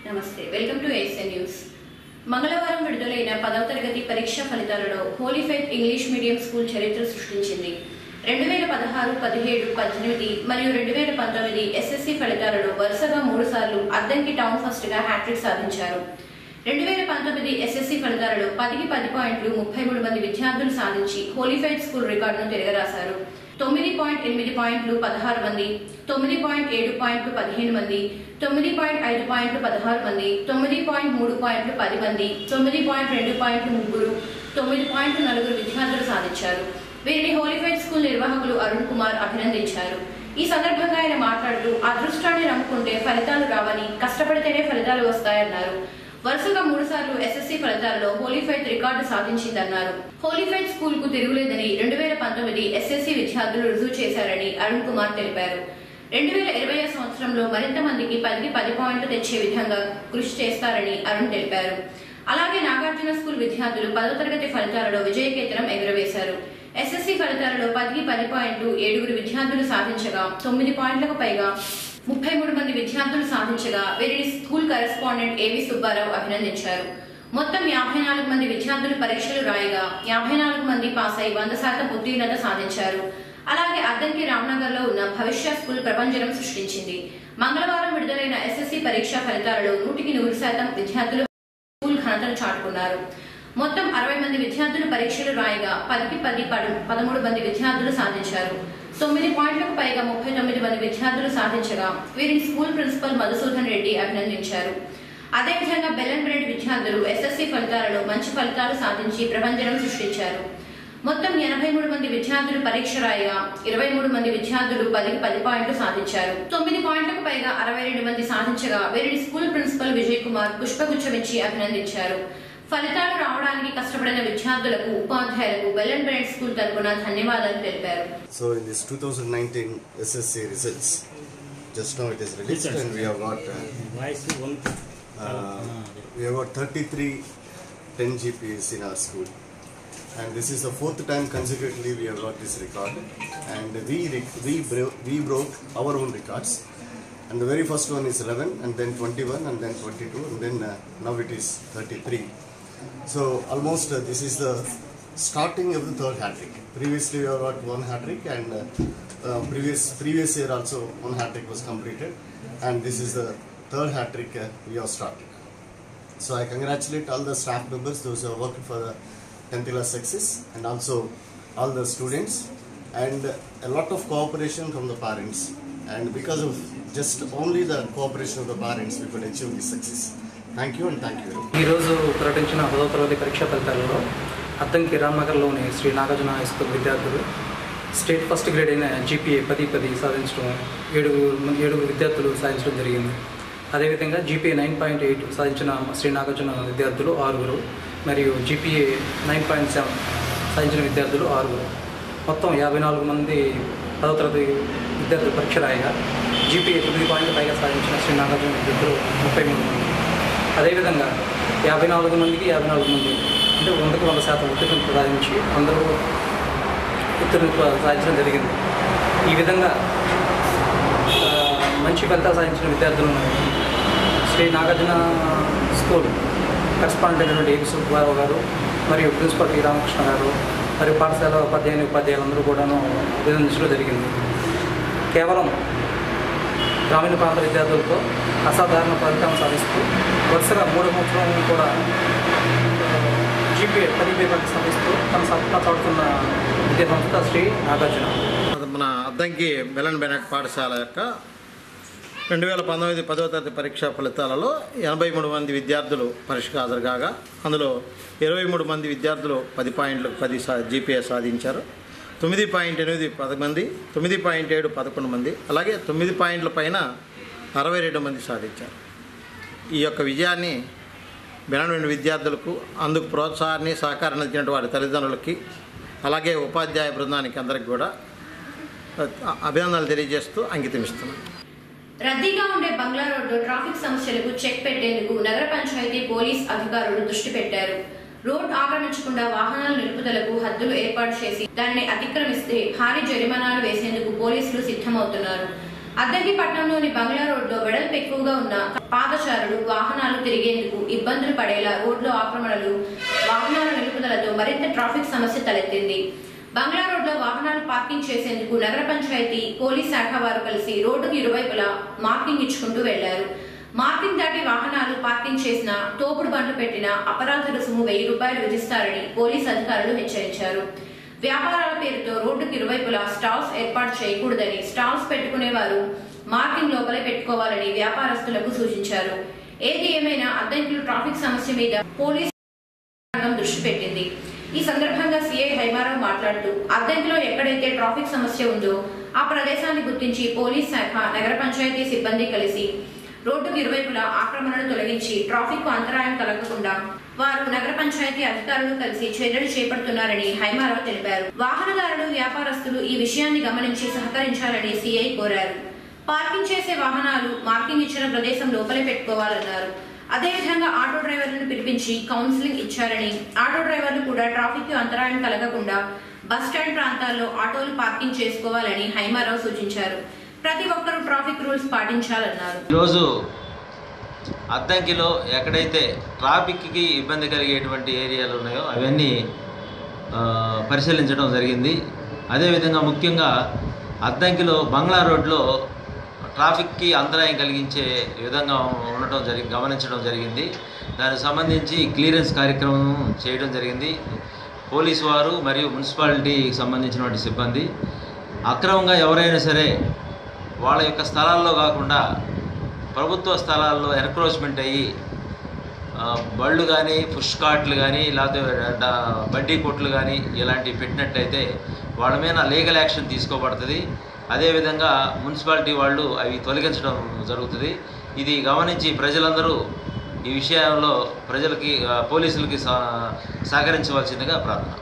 నమస్తే welcome to ASN news మంగళవారం విడుదలైన పదవ తరగతి పరీక్ష ఫలితాలలో Holy Faith English medium school చరిత్ర సృష్టించింది రెండు వేల పదహారు పదిహేడు పద్దెనిమిది మరియు రెండు వేల పంతొమ్మిది ఎస్ఎస్సి ఫలితాలలో వరుసగా మూడు సార్లు అద్దంకి టౌన్ ఫస్ట్ గా హ్యాట్రిక్ సాధించారు రెండు వేల పంతొమ్మిది ఎస్ఎస్సి ఫలితాలలో పదికి పది పాయింట్లు ముప్పై మూడు మంది విద్యార్థులు సాధించి హోలీఫైడ్ స్కూల్ రికార్డును తిరగరాశారు తొమ్మిది పాయింట్ ఎనిమిది పాయింట్లు పదహారు మంది తొమ్మిది పాయింట్ ఏడు పాయింట్లు పదిహేను మంది తొమ్మిది పాయింట్ ఐదు పాయింట్లు పదహారు మంది తొమ్మిది పాయింట్ మూడు పాయింట్లు పది మంది తొమ్మిది పాయింట్ రెండు పాయింట్లు ముగ్గురు తొమ్మిది పాయింట్లు నలుగురు విద్యార్థులు సాధించారు వీరిని హోలీఫైడ్ స్కూల్ నిర్వాహకులు అరుణ్ కుమార్ అభినందించారు ఈ సందర్భంగా ఆయన మాట్లాడుతూ అదృష్టాన్ని నమ్ముకుంటే ఫలితాలు రావని కష్టపడితేనే ఫలితాలు వస్తాయన్నారు వరుసగా మూడు సార్లు ఎస్ఎస్సీ ఫలితాలలో హోలీఫైట్ రికార్డు సాధించిందన్నారు హోలీఫైట్ స్కూల్ కు తిరుగులేదని రెండు వేల పంతొమ్మిది ఎస్ఎస్సీ విద్యార్థులు రుజువు చేశారని అరుణ్ కుమార్ తెలిపారు రెండు వేల ఇరవై సంవత్సరంలో మరింత మందికి పదికి పది పాయింట్లు తెచ్చే విధంగా కృషి చేస్తారని అరుణ్ తెలిపారు అలాగే నాగార్జున స్కూల్ విద్యార్థులు పదో తరగతి ఫలితాలలో విజయకేతనం ఎగురవేశారు ఎస్ఎస్సీ ఫలితాలలో పదికి పది పాయింట్లు ఏడుగురు విద్యార్థులు సాధించగా తొమ్మిది పాయింట్లకు పైగా ముప్పై మూడు మంది విద్యార్థులు సాధించగా వీరిని స్కూల్ కరెస్పాండెంట్ ఏవి సుబ్బారావు అభినందించారు మొత్తం యాభై నాలుగు మంది విద్యార్థులు పరీక్షలు రాయగా యాభై నాలుగు మంది పాస్ అయి వంద శాతం ఉత్తీర్ణత సాధించారు అలాగే అద్దంకి రామ్నగర్ లో ఉన్న భవిష్య స్కూల్ ప్రపంచనం సృష్టించింది మంగళవారం విడుదలైన ఎస్ఎస్సీ పరీక్షా ఫలితాలలో నూటికి నూరు శాతం విద్యార్థులు స్కూల్ ఘనతను చాటుకున్నారు మొత్తం అరవై మంది విద్యార్థులు పరీక్షలు రాయగా పదికి పది పడు- పదమూడు మంది విద్యార్థులు సాధించారు తొమ్మిది పాయింట్లకు పైగా ముప్పై తొమ్మిది మంది విద్యార్థులు సాధించగా వీరిని స్కూల్ ప్రిన్సిపల్ మధుసూదన్ రెడ్డి అభినందించారు అదేవిధంగా బెల్లన్ బ్రెడ్ విద్యార్థులు ఎస్ఎస్సీ ఫలితాలలో మంచి ఫలితాలు సాధించి ప్రభంజనం సృష్టించారు మొత్తం ఎనభై మూడు మంది విద్యార్థులు పరీక్ష రాయగా ఇరవై మూడు మంది విద్యార్థులు పదికి పది పాయింట్లు సాధించారు తొమ్మిది పాయింట్లకు పైగా అరవై రెండు మంది సాధించగా వీరిని స్కూల్ ప్రిన్సిపల్ విజయ్ కుమార్ పుష్పగుచ్చమిచ్చి అభినందించారు ఫలితాలు రావడానికి కష్టపడిన విద్యార్థులకు ఉపాధ్యాయులకు బెల్లన్ బ్రెడ్ స్కూల్ తరపున ధన్యవాదాలు తెలిపారు So in this 2019 SSC results, just now it is released Results. and we have got uh, voice one uh, we have got 33 10 GPAs in our school. And this is the fourth time consecutively we have got this record. And we rec- we bro- we broke our own records. And the very first one is 11, and then 21, and then 22, and then uh, now it is 33. So almost uh, this is the starting of the third hat trick. Previously we have got one hat trick, and uh, uh, previous previous year also one hat trick was completed, and this is the third hat trick uh, we have started. So I congratulate all the staff members, those who have worked for the 10th class success, and also all the students, and a lot of cooperation from the parents. And because of just only the cooperation of the parents, we could achieve this success. Thank you and thank you very much. ఈరోజు ప్రకటించిన పదవ తరగతి పరీక్షా ఫలితాలలో అద్దంకి రామ్నగర్లోని Shri Nagarjuna high school విద్యార్థులు state first grade అయిన GPA పది పది సాధించడం ఏడుగురు మంది- ఏడుగురు విద్యార్థులు సాధించడం జరిగింది అదేవిధంగా జీపీఏ నైన్ పాయింట్ ఎయిట్ సాధించిన శ్రీ నాగార్జున విద్యార్థులు ఆరుగురు మరియు జీపీఏ నైన్ పాయింట్ సెవెన్ సాధించిన విద్యార్థులు ఆరుగురు మొత్తం యాభై నాలుగు మంది పదవ తరగతి విద్యార్థులు పరీక్ష రాయగా జీపీఏ తొమ్మిది పాయింట్ పైగా సాధించిన శ్రీ నాగార్జున విద్యార్థులు ముప్పై మూడు మంది అదేవిధంగా యాభై నాలుగు మందికి యాభై నాలుగు మంది అంటే వందకు వంద శాతం ఉత్తీర్ణత సాధించి అందరూ ఉత్తీర్ణత సాధించడం జరిగింది ఈ విధంగా ఆ, మంచి ఫలితాలు సాధించిన విద్యార్థులను శ్రీ నాగార్జున స్కూల్ కరెస్పాండెంట్ అయినటువంటి ఏపీ సుబ్బారావు గారు మరియు ప్రిన్సిపల్ టి రామకృష్ణ గారు మరియు పాఠశాల ఉపాధ్యాయుని ఉపాధ్యాయులందరూ కూడాను అభినందించడం జరిగింది కేవలం గ్రామీణ ప్రాంత విద్యార్థులతో అసాధారణ ఫలితాలను సాధిస్తూ వరుసగా మూడో సంవత్సరం కూడా జీపీఏ పది పేపర్లు సాధిస్తూ తన సత్తా చాటుతున్న విద్యా సంస్థ శ్రీ నాగార్జున అది మన అద్దంకి మెలన్ బెనెట్ పాఠశాల యొక్క రెండు వేల పంతొమ్మిది పదవ తరగతి పరీక్షా ఫలితాలలో ఎనభై మూడు మంది విద్యార్థులు పరీక్షకు హాజరు కాగా అందులో ఇరవై మూడు మంది విద్యార్థులు పది పాయింట్లు పది సా జీపీఏ సాధించారు తొమ్మిది పాయింట్ ఎనిమిది పది మంది తొమ్మిది పాయింట్ ఏడు పదకొండు మంది అలాగే తొమ్మిది పాయింట్ల పైన అరవై రెండు మంది సాధించారు ఈ యొక్క విజయాన్ని బెనటువంటి విద్యార్థులకు అందుకు ప్రోత్సాహాన్ని సహకారాన్ని ఇచ్చినటువంటి వారి తల్లిదండ్రులకి అలాగే ఉపాధ్యాయ బృందానికి అందరికి కూడా అ- అభినందనలు తెలియజేస్తూ అంకితం ఇస్తున్నాను రద్దీగా ఉండే బంగ్లా రోడ్డు ట్రాఫిక్ సమస్యలకు చెక్ పెట్టేందుకు నగర పంచాయతీ పోలీస్ అధికారులు దృష్టి పెట్టారు రోడ్ ఆక్రమించకుండా వాహనాల నిలుపుదలకు హద్దులు ఏర్పాటు చేసి దాన్ని అతిక్రమిస్తే భారీ జరిమానాలు వేసేందుకు పోలీసులు సిద్ధమవుతున్నారు అద్దంకి పట్టణంలోని బంగ్లా రోడ్లో వెడల్పు ఎక్కువగా ఉన్న పాదచారులు వాహనాలు తిరిగేందుకు ఇబ్బందులు పడేలా రోడ్లో ఆక్రమణలు వాహనాల నిలుపుదలతో మరింత ట్రాఫిక్ సమస్య తలెత్తింది బంగ్లా రోడ్లో వాహనాలు పార్కింగ్ చేసేందుకు నగర పంచాయతీ పోలీస్ శాఖ వారు కలిసి రోడ్డుకు ఇరువైపులా మార్కింగ్ ఇచ్చుకుంటూ వెళ్లారు మార్కింగ్ దాటి వాహనాలు పార్కింగ్ చేసిన తోపుడు బండ్లు పెట్టిన అపరాధ రుసుము వెయ్యి రూపాయలు విధిస్తారని పోలీస్ అధికారులు హెచ్చరించారు వ్యాపారాల పేరుతో రోడ్డుకి ఇరువైపులా స్టాల్స్ ఏర్పాటు చేయకూడదని స్టాల్స్ పెట్టుకునేవారు మార్కింగ్ లోపలే పెట్టుకోవాలని వ్యాపారస్తులకు సూచించారు ఏది ఏమైనా అద్దెంకులు ట్రాఫిక్ సమస్య మీద పోలీస్ రంగం దృష్టి పెట్టింది ఈ సందర్భంగా సిఐ హైమారావు మాట్లాడుతూ అద్దెంకిలో ఎక్కడైతే ట్రాఫిక్ సమస్య ఉందో ఆ ప్రదేశాన్ని గుర్తించి పోలీస్ శాఖ నగర పంచాయతీ సిబ్బంది కలిసి రోడ్డుకు ఇరువైపులా ఆక్రమణను తొలగించి ట్రాఫిక్ కు అంతరాయం కలగకుండా వారు నగర పంచాయతీ అధికారులు కలిసి చర్యలు చేపడుతున్నారని హైమారావు తెలిపారు వాహనదారులు వ్యాపారస్తులు ఈ విషయాన్ని గమనించి సహకరించాలని సిఐ కోరారు పార్కింగ్ చేసే వాహనాలు మార్కింగ్ ఇచ్చిన ప్రదేశం లోపలే పెట్టుకోవాలన్నారు అదేవిధంగా ఆటో డ్రైవర్లను పిలిపించి కౌన్సిలింగ్ ఇచ్చారని ఆటో డ్రైవర్లు కూడా ట్రాఫిక్ కు అంతరాయం కలగకుండా బస్ స్టాండ్ ప్రాంతాల్లో ఆటోలు పార్కింగ్ చేసుకోవాలని హైమారావు సూచించారు ప్రతి ఒక్కరూ ట్రాఫిక్ రూల్స్ పాటించాలన్నారు ఈరోజు అద్దంకిలో ఎక్కడైతే ట్రాఫిక్కి ఇబ్బంది కలిగేటువంటి ఏరియాలు ఉన్నాయో అవన్నీ ఆ, పరిశీలించడం జరిగింది అదేవిధంగా ముఖ్యంగా అద్దంకిలో బంగ్లా రోడ్లో ట్రాఫిక్కి అంతరాయం కలిగించే విధంగా ఉండటం జరిగి గమనించడం జరిగింది దానికి సంబంధించి క్లియరెన్స్ కార్యక్రమం చేయడం జరిగింది పోలీసు వారు మరియు మున్సిపాలిటీకి సంబంధించినటువంటి సిబ్బంది అక్రమంగా ఎవరైనా సరే వాళ్ళ యొక్క స్థలాల్లో కాకుండా ప్రభుత్వ స్థలాల్లో ఎన్క్రోచ్మెంట్ అయ్యి ఆ, బళ్ళు కానీ పుష్ కార్ట్లు కానీ లేకపోతే డ- బడ్డీ కొట్లు కానీ ఇలాంటివి పెట్టినట్లయితే వాళ్ళ మీద లీగల్ యాక్షన్ తీసుకోబడుతుంది అదేవిధంగా మున్సిపాలిటీ వాళ్ళు అవి తొలగించడం జరుగుతుంది ఇది గమనించి ప్రజలందరూ ఈ విషయంలో ప్రజలకి ఆ, పోలీసులకి సహ- సహకరించవలసిందిగా ప్రార్థన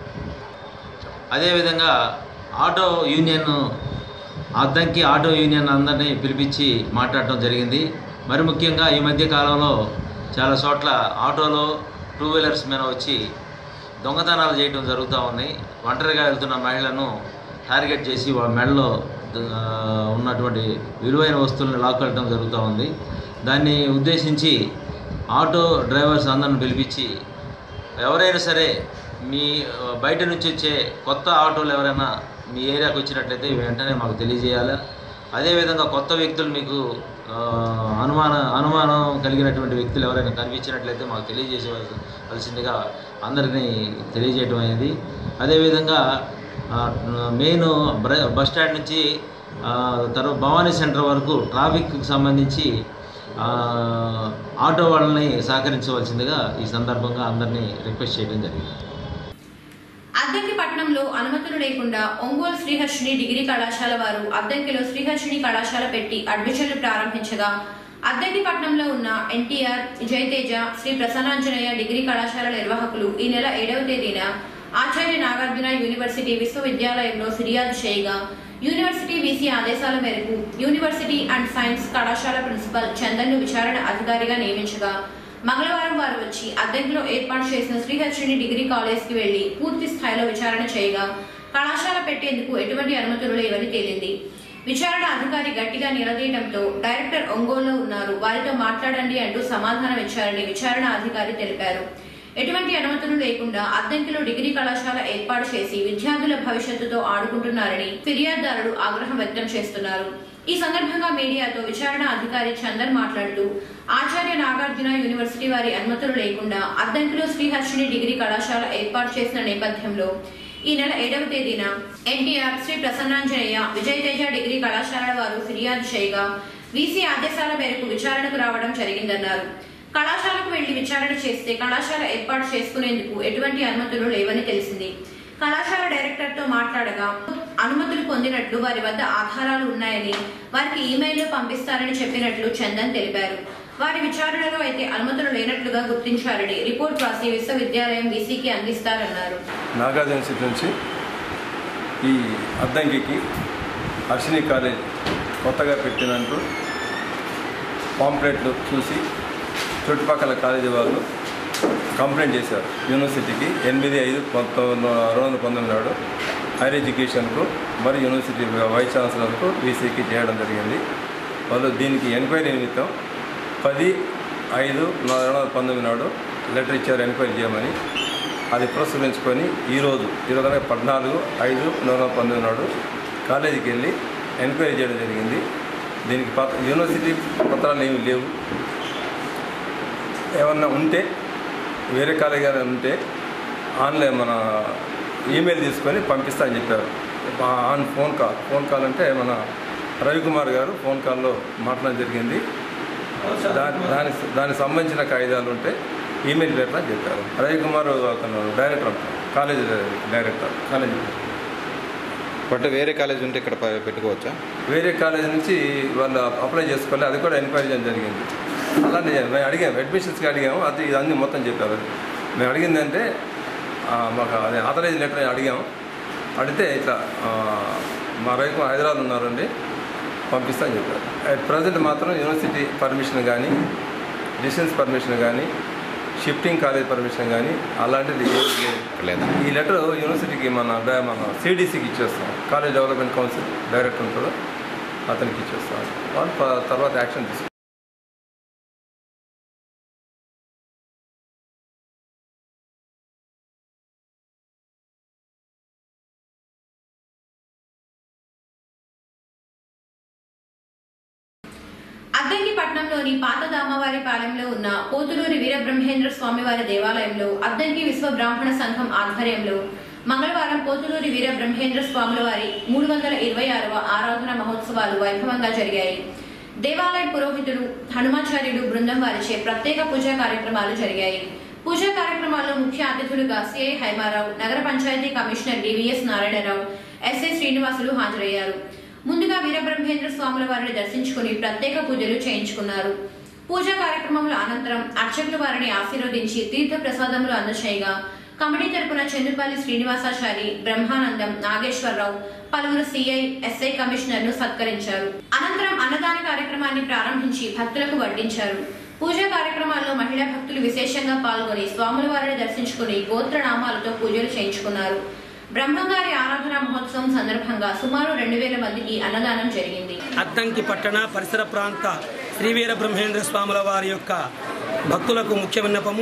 అదేవిధంగా auto union Addanki auto union అందరినీ పిలిపించి మాట్లాడటం జరిగింది మరి ముఖ్యంగా ఈ మధ్య కాలంలో చాలా చోట్ల ఆటోలో టూ వీలర్స్ మీద వచ్చి దొంగతనాలు చేయడం జరుగుతూ ఉంది ఒంటరిగా వెళ్తున్న మహిళను టార్గెట్ చేసి వాళ్ళ మెడలో ఆ, ఉన్నటువంటి విలువైన వస్తువులను లాక్కెళ్ళడం జరుగుతూ ఉంది దాన్ని ఉద్దేశించి ఆటో డ్రైవర్స్ అందరిని పిలిపించి ఎవరైనా సరే మీ ఆ, బయట నుంచి వచ్చే కొత్త ఆటోలు ఎవరైనా మీ ఏరియాకి వచ్చినట్లయితే వెంటనే మాకు తెలియజేయాలి అదేవిధంగా కొత్త వ్యక్తులు మీకు ఆ, అనుమాన అనుమానం కలిగినటువంటి వ్యక్తులు ఎవరైనా కనిపించినట్లయితే మాకు తెలియజేసేవలసిందిగా అందరినీ తెలియజేయడం అనేది అదేవిధంగా ఆ, మెయిన్ బ్ర- బస్ స్టాండ్ నుంచి ఆ, తర్వాత భవానీ సెంటర్ వరకు ట్రాఫిక్కి సంబంధించి ఆ, ఆటో వాళ్ళని సహకరించవలసిందిగా ఈ సందర్భంగా అందరినీ రిక్వెస్ట్ చేయడం జరిగింది అద్దంకి పట్టణంలో అనుమతులు లేకుండా ఒంగోలు శ్రీహర్షిని డిగ్రీ కళాశాల వారు అద్దంకిలో శ్రీహర్షిని కళాశాల పెట్టి అడ్మిషన్లు ప్రారంభించగా అద్దంకి పట్టణంలో ఉన్న ఎన్టీఆర్ జయతేజ శ్రీ ప్రసన్నాంజనేయ డిగ్రీ కళాశాల నిర్వాహకులు ఈ నెల ఏడవ తేదీన ఆచార్య నాగార్జున యూనివర్సిటీ విశ్వవిద్యాలయంలో ఫిర్యాదు చేయగా యూనివర్సిటీ వీసీ ఆదేశాల మేరకు యూనివర్సిటీ అండ్ సైన్స్ కళాశాల ప్రిన్సిపల్ చందన్ ను విచారణ అధికారిగా నియమించగా మంగళవారం వారు వచ్చి అద్దెంకిలో ఏర్పాటు చేసిన శ్రీహర్షిని డిగ్రీ కాలేజ్ కి వెళ్లి పూర్తి స్థాయిలో విచారణ చేయగా కళాశాల పెట్టేందుకు ఎటువంటి అనుమతులు లేవని తేలింది విచారణ అధికారి గట్టిగా నిలదీయడంతో డైరెక్టర్ ఒంగోలులో ఉన్నారు వారితో మాట్లాడండి అంటూ సమాధానం ఇచ్చారని విచారణ అధికారి తెలిపారు ఎటువంటి అనుమతులు లేకుండా అద్దెంకిలో డిగ్రీ కళాశాల ఏర్పాటు చేసి విద్యార్థుల భవిష్యత్తుతో ఆడుకుంటున్నారని ఫిర్యాదుదారులు ఆగ్రహం వ్యక్తం చేస్తున్నారు ఈ సందర్భంగా మీడియాతో విచారణ అధికారి చందన్ మాట్లాడుతూ ఆచార్య నాగార్జున యూనివర్సిటీ వారి అనుమతులు లేకుండా అద్దంకిలో శ్రీహర్షిని డిగ్రీ కళాశాల ఏర్పాటు చేసిన నేపథ్యంలో ఈ నెల ఏడవ తేదీన ఎన్టీఆర్ శ్రీ ప్రసన్నాంజనేయ విజయ తేజ డిగ్రీ కళాశాల వారు ఫిర్యాదు చేయగా వీసీ ఆదేశాల మేరకు విచారణకు రావడం జరిగిందన్నారు కళాశాలకు వెళ్లి విచారణ చేస్తే కళాశాల ఏర్పాటు చేసుకునేందుకు ఎటువంటి అనుమతులు లేవని తెలిసింది కళాశాల డైరెక్టర్ తో మాట్లాడగా అనుమతులు పొందినట్లు వారి వద్ద ఆధారాలు ఉన్నాయని వారికి ఈమెయిల్ పంపిస్తారని చెప్పినట్లు చందన్ తెలిపారు వారి విచారణలో అయితే అనుమతులు లేనట్లుగా గుర్తించారని రిపోర్ట్ రాసి విశ్వవిద్యాలయం వీసీకి అందిస్తారన్నారు నాగార్జున యూనివర్సిటీ నుంచి ఈ అద్దంకికి హర్షిని కాలేజ్ కొత్తగా పెట్టినంటూ పాంప్లెట్లు చూసి చుట్టుపక్కల కాలేజీ వాళ్ళు కంప్లైంట్ చేశారు యూనివర్సిటీకి ఎనిమిది ఐదు పంతొమ్మిది రెండు వందల పంతొమ్మిది నాడు హైయర్ ఎడ్యుకేషన్కు మరియు యూనివర్సిటీ వైస్ ఛాన్సలర్కు వీసీకి చేయడం జరిగింది వాళ్ళు దీనికి ఎంక్వైరీ నిమిత్తం పది ఐదు రెండు వేల పంతొమ్మిది నాడు లెటర్ ఇచ్చారు ఎంక్వైరీ చేయమని అది పురస్కరించుకొని ఈరోజు ఈరోజు అనగా పద్నాలుగు ఐదు రెండు వేల పంతొమ్మిది నాడు కాలేజీకి వెళ్ళి ఎంక్వైరీ చేయడం జరిగింది దీనికి పత్ర యూనివర్సిటీ పత్రాలు ఏమి లేవు ఏమన్నా ఉంటే వేరే కాలేజీ గారు ఉంటే ఆన్లైన్ మన ఈమెయిల్ తీసుకొని పంపిస్తా అని చెప్పారు ఆ- on phone call phone call అంటే మన రవికుమార్ గారు ఫోన్ కాల్లో మాట్లాడడం జరిగింది దాని దాని దానికి సంబంధించిన కాగితాలు ఉంటే ఈమెయిల్ పెట్టమని చెప్పారు రవికుమార్ అతను డైరెక్టర్ అంటారు కాలేజీ డైరెక్టర్ కాలేజీ బట్ వేరే కాలేజ్ ఉంటే ఇక్కడ ప- పెట్టుకోవచ్చా వేరే కాలేజీ నుంచి వాళ్ళు అప్లై చేసుకోవాలి అది కూడా ఎంక్వైరీ చేయడం జరిగింది అలానే మేము అడిగాము అడ్మిషన్స్కి అడిగాము అది ఇదన్నీ మొత్తం చెప్పారు మేము అడిగిందంటే ఆ, మాకు అదే ఆథరైజ్ లెటర్ అడిగాము అడిగితే ఇట్లా ఆ, మా రైతు హైదరాబాద్ ఉన్నారండి పంపిస్తా అని చెప్పారు అట్ ప్రజెంట్ మాత్రం యూనివర్సిటీ పర్మిషన్ కానీ డిస్టెన్స్ పర్మిషన్ కానీ షిఫ్టింగ్ కాలేజ్ పర్మిషన్ కానీ అలాంటిది ఏమీ లేదు లేదా ఈ లెటర్ యూనివర్సిటీకి మన డా- మన సిడిసికి ఇచ్చేస్తాం కాలేజ్ డెవలప్మెంట్ కౌన్సిల్ డైరెక్టర్ ఉంటాడు అతనికి ఇచ్చేస్తాం వాళ్ళు ప- తర్వాత యాక్షన్ తీసుకుంటాం అద్దంకి పట్టణంలోని పాత దామవారి పాలెంలో ఉన్న పోతులూరి వీరబ్రహ్మేంద్ర స్వామివారి దేవాలయంలో అద్దంకి విశ్వ బ్రాహ్మణ సంఘం ఆధ్వర్యంలో మంగళవారం పోతులూరి వీరబ్రహ్మేంద్ర స్వాముల వారి మూడు వందల ఇరవై ఆరవ ఆరాధన మహోత్సవాలు వైభవంగా జరిగాయి దేవాలయ పురోహితుడు హనుమాచార్యుడు బృందం వారిచే ప్రత్యేక పూజా కార్యక్రమాలు జరిగాయి పూజా కార్యక్రమాల్లో ముఖ్య అతిథులుగా సిఐ హైమారావు నగర panchayat commissioner DVS Narayanarao SI Srinivasulu హాజరయ్యారు ముందుగా వీరబ్రహ్మేంద్ర స్వాముల వారిని దర్శించుకుని ప్రత్యేక పూజలు చేయించుకున్నారు పూజా కార్యక్రమముల అనంతరం అర్చకులు వారిని ఆశీర్వదించి తీర్థ ప్రసాదములు అందచేయగా కమిటీ తరపున చంద్రపల్లి శ్రీనివాసాచారి బ్రహ్మానందం నాగేశ్వరరావు పలువురు సిఐ ఎస్ఐ కమిషనర్ను సత్కరించారు అనంతరం అన్నదాన కార్యక్రమాన్ని ప్రారంభించి భక్తులకు వడ్డించారు పూజా కార్యక్రమాల్లో మహిళా భక్తులు విశేషంగా పాల్గొని స్వాముల వారిని దర్శించుకుని గోత్రనామాలతో పూజలు చేయించుకున్నారు బ్రహ్మంగారి ఆరాధన మహోత్సవం సందర్భంగా సుమారు రెండు వేల మందికి అన్నదానం జరిగింది అద్దంకి పట్టణ పరిసర ప్రాంత శ్రీవీర బ్రహ్మేంద్ర స్వాముల వారి యొక్క భక్తులకు ముఖ్య విన్నపము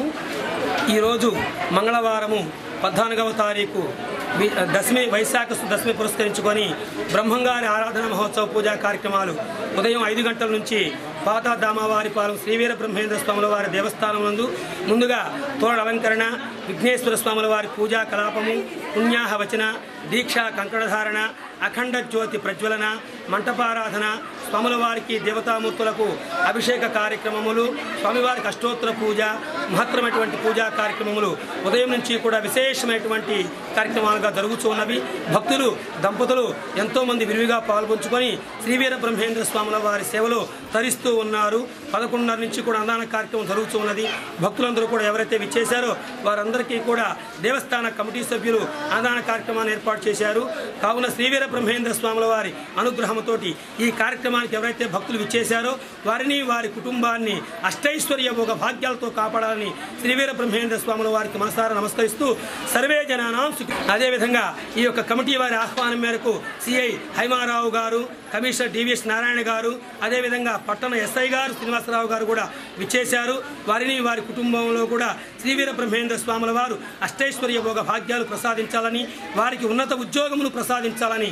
ఈరోజు మంగళవారము పద్నాలుగవ తారీఖు వి- దశమి వైశాఖ శుద్ధ దశమి పురస్కరించుకొని బ్రహ్మంగారి ఆరాధన మహోత్సవ పూజా కార్యక్రమాలు ఉదయం ఐదు గంటల నుంచి పాత దామవారిపాలెం శ్రీవీర బ్రహ్మేంద్ర స్వాముల వారి దేవస్థానం నందు ముందుగా తోడ అలంకరణ విఘ్నేశ్వర స్వాముల వారి పూజా కలాపము పుణ్యాహ వచన దీక్ష కంకణధారణ అఖండ జ్యోతి ప్రజ్వలన మంటపారాధన స్వాముల వారికి దేవతామూర్తులకు అభిషేక కార్యక్రమములు స్వామివారికి అష్టోత్తర పూజ మహత్తరమైనటువంటి పూజా కార్యక్రమములు ఉదయం నుంచి కూడా విశేషమైనటువంటి కార్యక్రమాలుగా జరుగుతూ ఉన్నవి భక్తులు దంపతులు ఎంతో మంది విరివిగా పాల్గొంచుకొని శ్రీవీర బ్రహ్మేంద్ర స్వాముల వారి సేవలో తరిస్తూ ఉన్నారు పదకొండున్నర నుంచి కూడా అన్నదాన కార్యక్రమం జరుగుతూ ఉన్నది భక్తులందరూ కూడా ఎవరైతే విచ్చేశారో వారందరికీ కూడా దేవస్థాన కమిటీ సభ్యులు అన్నదాన కార్యక్రమాన్ని ఏర్పాటు చేశారు కావున శ్రీవీర బ్రహ్మేంద్ర స్వాముల వారి అనుగ్రహంతోటి ఈ కార్యక్రమానికి ఎవరైతే భక్తులు విచ్చేశారో వారిని వారి కుటుంబాన్ని అష్టైశ్వర్య భోగ భాగ్యాలతో కాపాడాలని శ్రీవీర బ్రహ్మేంద్ర స్వాముల వారికి మనసారా నమస్కరిస్తూ సర్వే జనానాం సుఖ అదేవిధంగా ఈ యొక్క కమిటీ వారి ఆహ్వానం మేరకు సిఐ హైమారావు గారు కమిషనర్ డివిఎస్ నారాయణ గారు అదేవిధంగా పట్టణ ఎస్ఐ గారు శ్రీనివాసరావు గారు కూడా విచ్చేశారు వారిని వారి కుటుంబంలో కూడా శ్రీవీర బ్రహ్మేంద్ర స్వాముల వారు అష్టైశ్వర్య భోగ భాగ్యాలు ప్రసాదించాలని వారికి ఉన్నత ఉద్యోగమును ప్రసాదించాలని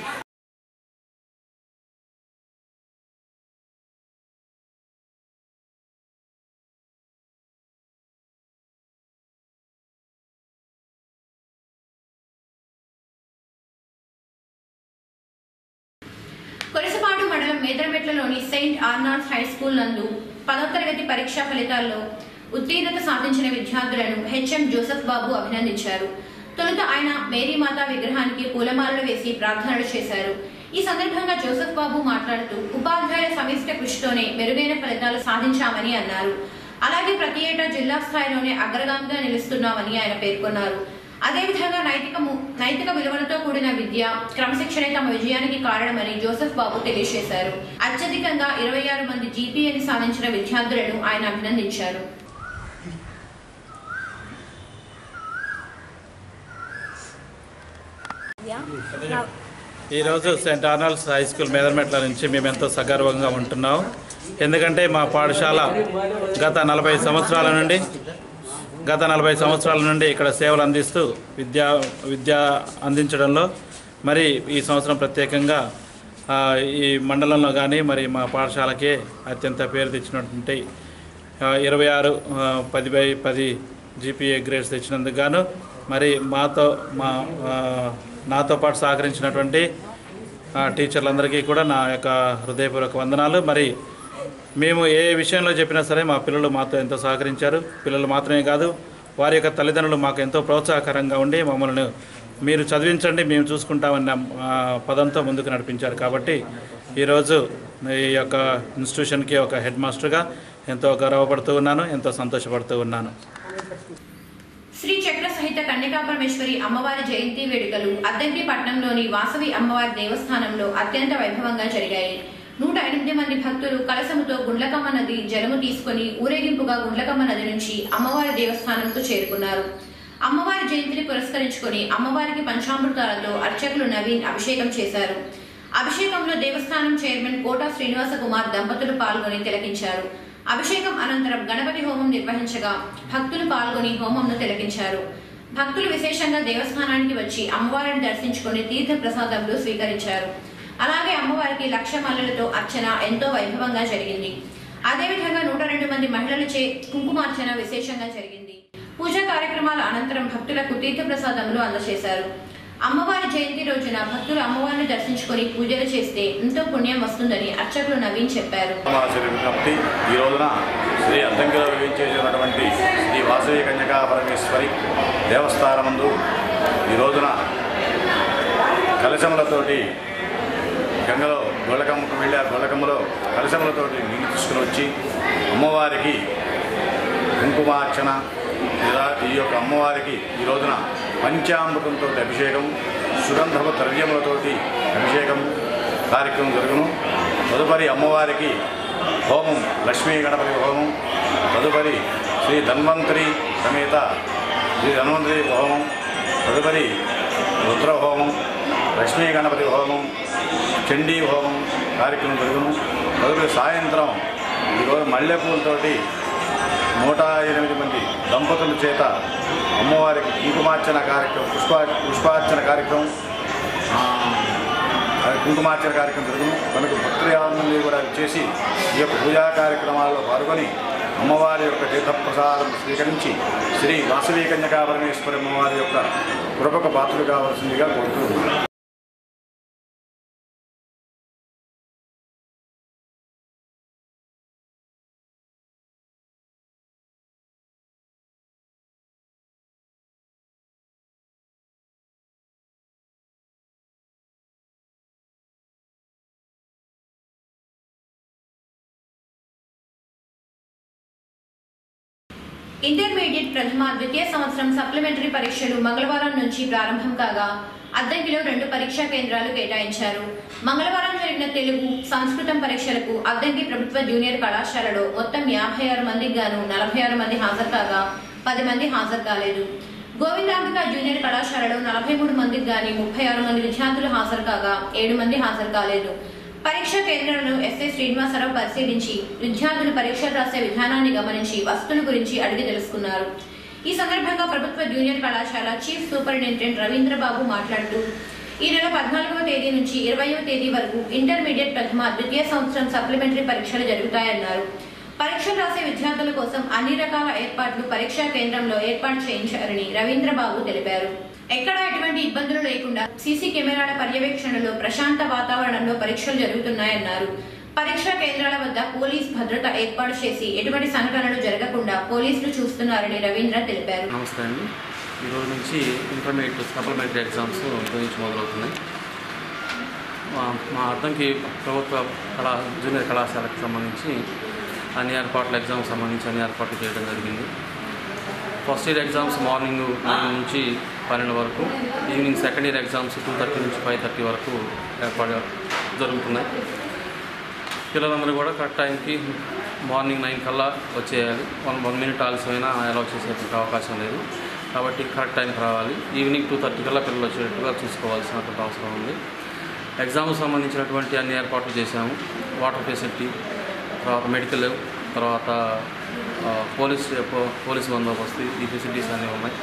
కొరసపాడు మండలం మేదరమెట్లలోని సెయింట్ ఆర్నాల్డ్స్ హై స్కూల్ నందు పదవ తరగతి పరీక్షా ఫలితాల్లో ఉత్తీర్ణత సాధించిన విద్యార్థులను హెచ్ఎం జోసెఫ్ బాబు అభినందించారు తొలుత ఆయన మేరీమాత విగ్రహానికి పూలమాలలు వేసి ప్రార్థనలు చేశారు ఈ సందర్భంగా జోసెఫ్ బాబు మాట్లాడుతూ ఉపాధ్యాయుల సమిష్ట కృషితోనే మెరుగైన ఫలితాలు సాధించామని అన్నారు అలాగే ప్రతి ఏటా జిల్లా స్థాయిలోనే అగ్రగామిగా నిలుస్తున్నామని ఆయన పేర్కొన్నారు అదేవిధంగా నైతిక ము- నైతిక విలువలతో కూడిన విద్య క్రమశిక్షణ తమ విజయానికి కారణమని జోసెఫ్ బాబు తెలియజేశారు అత్యధికంగా ఇరవై ఆరు మంది జీపీఏని సాధించిన విద్యార్థులను ఆయన అభినందించారు నా ఈరోజు saint Arnold's high school Medarametla నుంచి మేము ఎంతో సగర్వంగా ఉంటున్నాం ఎందుకంటే మా పాఠశాల గత నలభై సంవత్సరాల నుండి గత నలభై సంవత్సరాల నుండి ఇక్కడ సేవలు అందిస్తూ విద్యా విద్య అందించడంలో మరి ఈ సంవత్సరం ప్రత్యేకంగా ఆ, ఈ మండలంలో కానీ మరి మా పాఠశాలకే అత్యంత పేరు తెచ్చినటువంటి ఆ, ఇరవై ఆరు ఆ, పది బై పది జీపీఏ గ్రేడ్స్ తెచ్చినందుకు గాను మరి మాతో మా ఆ, నాతో పాటు సహకరించినటువంటి ఆ, టీచర్లందరికీ కూడా నా యొక్క హృదయపూర్వక వందనాలు మరి మేము ఏ విషయంలో చెప్పినా సరే మా పిల్లలు మాతో ఎంతో సహకరించారు పిల్లలు మాత్రమే కాదు వారి యొక్క తల్లిదండ్రులు మాకు ఎంతో ప్రోత్సాహకరంగా ఉండి మమ్మల్ని మీరు చదివించండి మేము చూసుకుంటామన్న ఆ, పదంతో ముందుకు నడిపించారు కాబట్టి ఈరోజు ఈ యొక్క ఇన్స్టిట్యూషన్కి ఒక హెడ్ మాస్టర్గా ఎంతో గర్వపడుతూ ఉన్నాను ఎంతో సంతోషపడుతూ ఉన్నాను శ్రీ చక్ర సహిత కన్యకాపరమేశ్వరి అమ్మవారి జయంతి వేడుకలు అద్దంకి పట్టణంలోని వాసవి అమ్మవారి దేవస్థానంలో అత్యంత వైభవంగా జరిగాయి నూట ఎనిమిది మంది భక్తులు కలసముతో గుండ్లకమ్మ నది జలము తీసుకుని ఊరేగింపుగా గుండ్లకమ్మ నది నుంచి అమ్మవారి దేవస్థానంకు చేరుకున్నారు అమ్మవారి జయంతిని పురస్కరించుకొని అమ్మవారికి పంచామృతాలతో అర్చకులు నవీన్ అభిషేకం చేశారు అభిషేకంలో దేవస్థానం చైర్మన్ కోటా శ్రీనివాస కుమార్ దంపతులు పాల్గొని తిలకించారు అభిషేకం అనంతరం గణపతి హోమం నిర్వహించగా భక్తులు పాల్గొని హోమంను తిలకించారు భక్తులు విశేషంగా దేవస్థానానికి వచ్చి అమ్మవారిని దర్శించుకొని తీర్థ ప్రసాదములు స్వీకరించారు అలాగే అమ్మవారికి లక్ష మల్లెలతో అర్చన ఎంతో వైభవంగా జరిగింది అదేవిధంగా నూట రెండు మంది మహిళలచే కుంకుమార్చన విశేషంగా జరిగింది పూజా కార్యక్రమాల అనంతరం భక్తులకు తీర్థ ప్రసాదములు అందజేశారు అమ్మవారి జయంతి రోజున భక్తులు అమ్మవారిని దర్శించుకొని పూజలు చేస్తే ఎంతో పుణ్యం వస్తుందని అర్చకులు నవీన్ చెప్పారు సమాచార విజ్ఞప్తి ఈ రోజున శ్రీ అద్దంకిలో వేయించేసినటువంటి శ్రీ వాసవి కన్యకా పరమేశ్వరి దేవస్థానమందు ఈ రోజున కలశములతోటి గంగలో గొల్లకమ్మకు వెళ్ళి ఆ గొల్లకమ్మలో కలశములతోటి నీళ్ళు తీసుకుని వచ్చి అమ్మవారికి కుంకుమార్చన ఇలా ఈ యొక్క అమ్మవారికి ఈ రోజున పంచామృతంతో అభిషేకం సుగంధపు ద్రవ్యములతోటి అభిషేకం కార్యక్రమం జరుగును తదుపరి అమ్మవారికి హోమం లక్ష్మీ గణపతి హోమం తదుపరి శ్రీ ధన్వంతరి సమేత శ్రీ ధన్వంతరి హోమం తదుపరి రుద్ర హోమం లక్ష్మీ గణపతి హోమం చండీ హోమం కార్యక్రమం జరుగును తదుపరి సాయంత్రం ఈరోజు మల్లెపూలతోటి నూట ఎనిమిది మంది దంపతుల చేత అమ్మవారికి కుంకుమార్చన కార్యక్రమం పుష్పా పుష్పార్చన కార్యక్రమం ఆ, అది కుంకుమార్చన కార్యక్రమం జరుగును కనుక భక్తులందరినీ కూడా చేసి ఈ యొక్క పూజా కార్యక్రమాల్లో పాల్గొని అమ్మవారి యొక్క తీర్థప్రసాదం స్వీకరించి శ్రీ వాసవి కన్యకా పరమేశ్వరి అమ్మవారి యొక్క కృపకు పాత్రలు కావాల్సిందిగా కోరుతున్నాను ఇంటర్మీడియట్ ప్రథమ ద్వితీయ సంవత్సరం సప్లిమెంటరీ పరీక్షలు మంగళవారం నుంచి ప్రారంభం కాగా అద్దంకిలో రెండు పరీక్షా కేంద్రాలు కేటాయించారు మంగళవారం జరిగిన తెలుగు సంస్కృతం పరీక్షలకు అద్దంకి ప్రభుత్వ జూనియర్ కళాశాలలో మొత్తం యాభై ఆరు మందికి గాను నలభై ఆరు మంది హాజరు కాగా పది మంది హాజరు కాలేదు గోవిందాంబిక జూనియర్ కళాశాలలో నలభై మూడు మందికి గాని ముప్పై ఆరు మంది విద్యార్థులు హాజరు కాగా ఏడు మంది హాజరు కాలేదు పరీక్షా కేంద్రాలను ఎస్ఐ శ్రీనివాసరావు పరిశీలించి విద్యార్థులు పరీక్షలు రాసే విధానాన్ని గమనించి వస్తువుల గురించి అడిగి తెలుసుకున్నారు ఈ సందర్భంగా ప్రభుత్వ జూనియర్ కళాశాల చీఫ్ సూపరింటెండెంట్ రవీంద్రబాబు మాట్లాడుతూ ఈ నెల పద్నాలుగవ తేదీ నుంచి ఇరవయవ తేదీ వరకు ఇంటర్మీడియట్ ప్రథమ ద్వితీయ సంవత్సరం సప్లిమెంటరీ పరీక్షలు జరుగుతాయన్నారు పరీక్షలు రాసే విద్యార్థుల కోసం అన్ని రకాల ఏర్పాట్లు పరీక్షా కేంద్రంలో ఏర్పాటు చేయించారని రవీంద్రబాబు తెలిపారు ఎక్కడా ఎటువంటి ఇబ్బందులు లేకుండా సీసీ కెమెరాల పర్యవేక్షణలో ప్రశాంత వాతావరణంలో పరీక్షలు జరుగుతున్నాయన్నారు పరీక్షా కేంద్రాల వద్ద పోలీస్ భద్రత ఏర్పాటు చేసి ఎటువంటి సంఘటనలు జరగకుండా పోలీసులు చూస్తున్నారని రవీంద్ర తెలిపారు నమస్తే అండి ఈరోజు నుంచి ఇంటర్మీడియట్ సప్లిమెంటరీ ఎగ్జామ్స్ ఈరోజు నుంచి మొదలవుతున్నాయి మా మా అద్దంకి ప్రభుత్వ కళా జూనియర్ కళాశాలకు సంబంధించి అన్ని ఏర్పాట్ల ఎగ్జామ్స్ సంబంధించి అన్ని ఏర్పాట్లు చేయడం జరిగింది first year exams morning nine నుంచి పన్నెండు వరకు evening second year exams two thirty నుంచి ఫైవ్ థర్టీ వరకు ఏర్పాటు జరుగుతున్నాయి పిల్లలందరూ కూడా కరెక్ట్ టైంకి మార్నింగ్ నైన్ కల్లా వచ్చేయాలి వన్ వన్ మినిట్ ఆలస్యమైనా అలౌ చేసేటువంటి అవకాశం లేదు కాబట్టి కరెక్ట్ టైంకి రావాలి ఈవినింగ్ టూ థర్టీ కల్లా పిల్లలు వచ్చేటట్టుగా చూసుకోవాల్సినటువంటి అవసరం ఉంది ఎగ్జామ్ సంబంధించినటువంటి అన్ని ఏర్పాట్లు చేశాము వాటర్ ఫెసిలిటీ తర్వాత మెడికల్ తర్వాత ఆ, పోలీస్ పో- పోలీస్ బందోబస్తు ఈ ఫెసిలిటీస్ అన్నీ ఉన్నాయి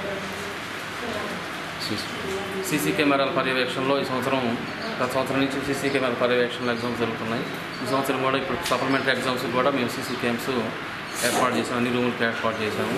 సీసీ కెమెరాల పర్యవేక్షణలో ఈ సంవత్సరం గత సంవత్సరం నుంచి సీసీ కెమెరాల పర్యవేక్షణ ఎగ్జామ్స్ జరుగుతున్నాయి ఈ సంవత్సరం కూడా ఇప్పుడు సప్లిమెంటరీ ఎగ్జామ్స్ కూడా మేము సీసీ క్యాంప్స్ ఏర్పాటు చేసాము అన్ని రూములకి ఏర్పాటు చేసాము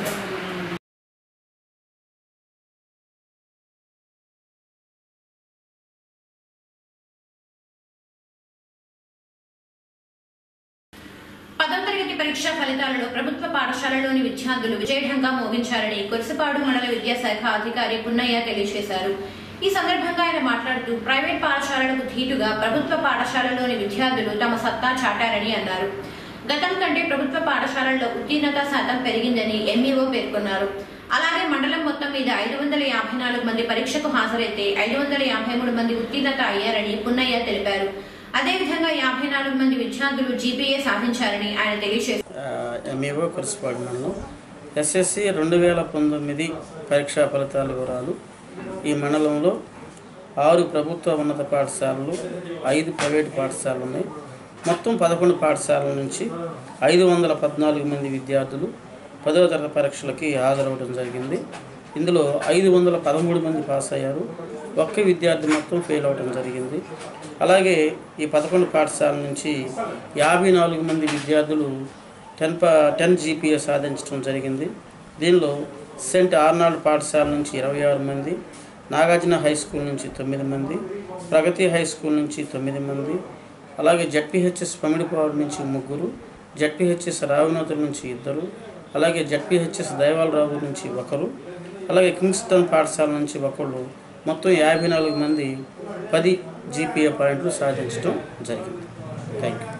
పదవ తరగతి పరీక్షా ఫలితాలలో ప్రభుత్వ పాఠశాలలోని విద్యార్థులు విజయఢంగా మోగించారని కొరసపాడు మండల విద్యాశాఖ అధికారి పున్నయ్య తెలియజేశారు ఈ సందర్భంగా ఆయన మాట్లాడుతూ ప్రైవేట్ పాఠశాలలకు ధీటుగా ప్రభుత్వ పాఠశాలలోని విద్యార్థులు తమ సత్తా చాటారని అన్నారు గతం కంటే ప్రభుత్వ పాఠశాలల్లో ఉత్తీర్ణత శాతం పెరిగిందని ఎంఈఓ పేర్కొన్నారు అలాగే మండలం మొత్తం మీద ఐదు వందల యాభై నాలుగు మంది పరీక్షకు హాజరైతే ఐదు వందల యాభై మూడు మంది ఉత్తీర్ణత అయ్యారని పున్నయ్య తెలిపారు అదేవిధంగా యాభై నాలుగు మంది విద్యార్థులు జీపీఏ సాధించారని ఆయన తెలియజేశారు ఎంఈఓ కురిసిపాడు మండలం ఎస్ఎస్సి రెండు వేల పంతొమ్మిది పరీక్షా ఫలితాల వివరాలు ఈ మండలంలో ఆరు ప్రభుత్వ ఉన్నత పాఠశాలలు ఐదు ప్రైవేటు పాఠశాలలు ఉన్నాయి మొత్తం పదకొండు పాఠశాలల నుంచి ఐదు వందల పద్నాలుగు మంది విద్యార్థులు పదవ తరగతి పరీక్షలకి హాజరవడం జరిగింది ఇందులో ఐదు వందల పదమూడు మంది పాస్ అయ్యారు ఒక్క విద్యార్థి మొత్తం ఫెయిల్ అవ్వడం జరిగింది అలాగే ఈ పదకొండు పాఠశాల నుంచి యాభై నాలుగు మంది విద్యార్థులు టెన్ పా టెన్ జీపీఏ సాధించడం జరిగింది దీనిలో సెంట్ ఆర్నాల్డ్ పాఠశాల నుంచి ఇరవై ఆరు మంది నాగార్జున హై స్కూల్ నుంచి తొమ్మిది మంది ప్రగతి హై స్కూల్ నుంచి తొమ్మిది మంది అలాగే జడ్పిహెచ్ఎస్ పమిడిపాడు నుంచి ముగ్గురు జడ్పిహెచ్ఎస్ రావినోతుల నుంచి ఇద్దరు అలాగే జడ్పిహెచ్ఎస్ దైవాలరావు నుంచి ఒకరు అలాగే కింగ్స్టన్ పాఠశాల నుంచి ఒకళ్ళు మొత్తం యాభై నాలుగు మంది పది జీపీఏ పాయింట్లు సాధించడం జరిగింది థ్యాంక్ యూ